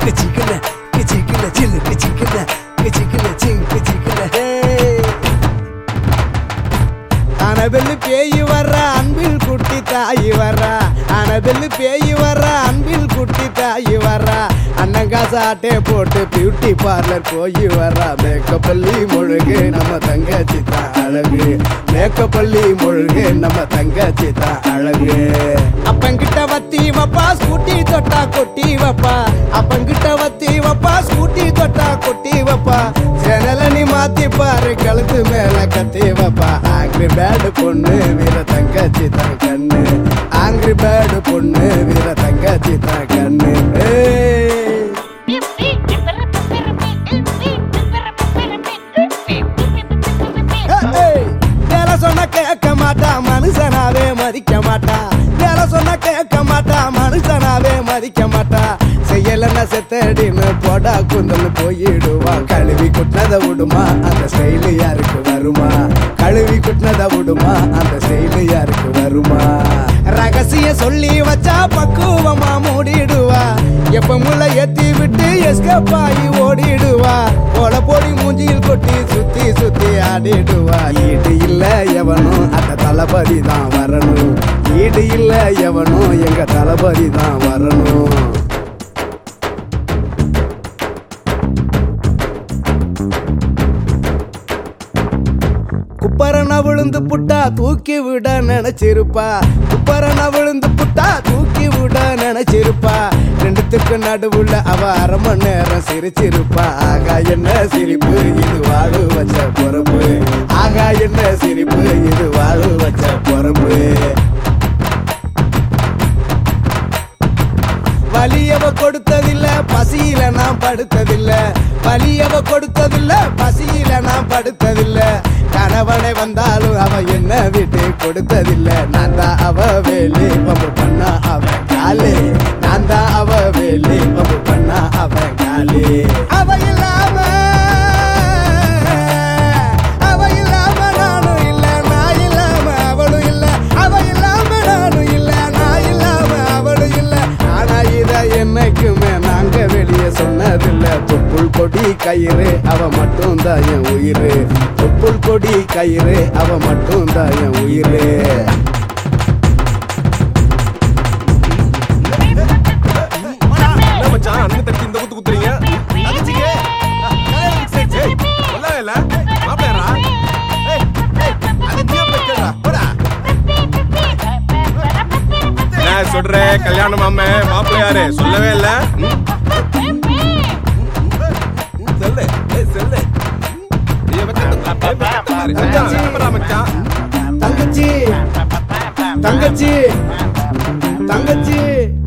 கிச்சிக்கல கிச்சிக்கல சில்லு கிச்சிக்கல கிச்சிக்கல சிங் கிச்சிக்கல ஹே அனபெல்லு பேய் வர்ற அன்பில் குட்டி தாய் வர்றா அனபெல்லு பேய் வர்ற அன்பில் குட்டி தாய் வர்றா அண்ணங்காசாட்டே போட்டு பியூட்டி பார்லர் போய் வர்றா மேக்கப் பள்ளி முழுகு நம்ம தங்கச்சி தான் அழகு மேக்கப் பள்ளி முழுகு நம்ம தங்கச்சி தான் அழகு அப்பங்கிட்ட வத்தி வப்பா ஸ்கூட்டி தொட்டா கொட்டி வப்பா அப்பங்கிட்ட வத்தி வப்பா ஸ்கூட்டி தொட்டா கொட்டி வப்பா ஜனல நீ மாத்தி பாரு கழுத்து மேல கத்தி வப்பா ஆங்கிரி பேடு பொண்ணு வீர தங்கச்சி தான் கண்ணு ஆங்கிரி பேடு பொண்ணு வீர தங்கச்சி தான் கண்ணு ஏய். ஏய், வேலை சொன்னா கேட்க மாட்டா மனுஷனாவே மதிக்க மாட்டா வேலை சொன்னா கேட்க மாட்டா மனுஷனாவே மதிக்க மாட்டா செய்யலன்னா செத்தடின்னு போடா குந்தல் போயிடுவா கழுவி குட்டினத விடுமா அந்த ஸ்டைலு யாருக்கு வருமா கழுவி குட்டினத விடுமா அந்த ஸ்டைலு யாருக்கு வருமா ரகசிய சொல்லி வச்சா பக்குவமா மூடிடுவா எப்ப முள்ள ஏத்தி விட்டு எஸ்கேப் ஆகி ஓடிடுவா போல போடி மூஞ்சியில் கொட்டி சுத்தி சுத்தி ஆடிடுவா ஈடு இல்ல எவனும் அந்த தளபதி தான் வரணும் ஈடு இல்ல எவனும் எங்க தளபதி தான் வரணும் குப்பரன விழுந்து புட்டா தூக்கி விட நினைச்சிருப்பா குப்பரன விழுந்து புட்டா தூக்கி விட நினைச்சிருப்பா ரெண்டுத்துக்கு நடுவுல அவ அரை மணி நேரம் சிரிச்சிருப்பா ஆகா என்ன சிரிப்பு இது வாழு வச்ச பொறுப்பு ஆகா என்ன சிரிப்பு இது வாழு வச்ச பொறுப்பு வலியவ கொடுத்ததில்ல பசியில நான் படுத்ததில்ல வலியவ கொடுத்ததில்ல பசியில நான் படுத்ததில்ல கணவனை வந்தாலும் அவ என்ன விட்டு கொடுத்ததில்ல நான் தான் அவ வேலி பம்பு பண்ணா அவன் காலே நான் தான் அவ வேலி பம்பு பண்ணா அவன் காலே அவ இல்லாம அவ இல்லாம நானும் இல்ல நான் இல்லாம அவளும் இல்ல அவ இல்லாம நானும் இல்ல நான் இல்லாம அவளும் இல்ல ஆனா இத என்னைக்குமே நாங்க வெளியே சொன்னதில்ல தொப்புள் கொடி கயிறு அவ மட்டும் தான் என் உயிரு தொப்புள் கொடி கயிறு அவ மட்டும் தான் என் உயிரு என்ன மச்சான் அண்ணன் தட்டி இந்த குத்து குத்துறீங்க தங்கச்சிக்கு ஏய் சொல்லவே இல்ல மாப்பிள்ளையரா ஏய் ஏய் அது நீ வைக்கிறா போடா நான் சொல்றேன் கல்யாணம் மாமே மாப்பிள்ளையாரு சொல்லவே இல்ல ம், சொல்லு ஏய் சொல்லு ஐயோ, மச்சான், ஏய், மச்சான், மச்சான், கிளம்புடா, மச்சான் தங்கச்சி தங்கச்சி தங்கச்சி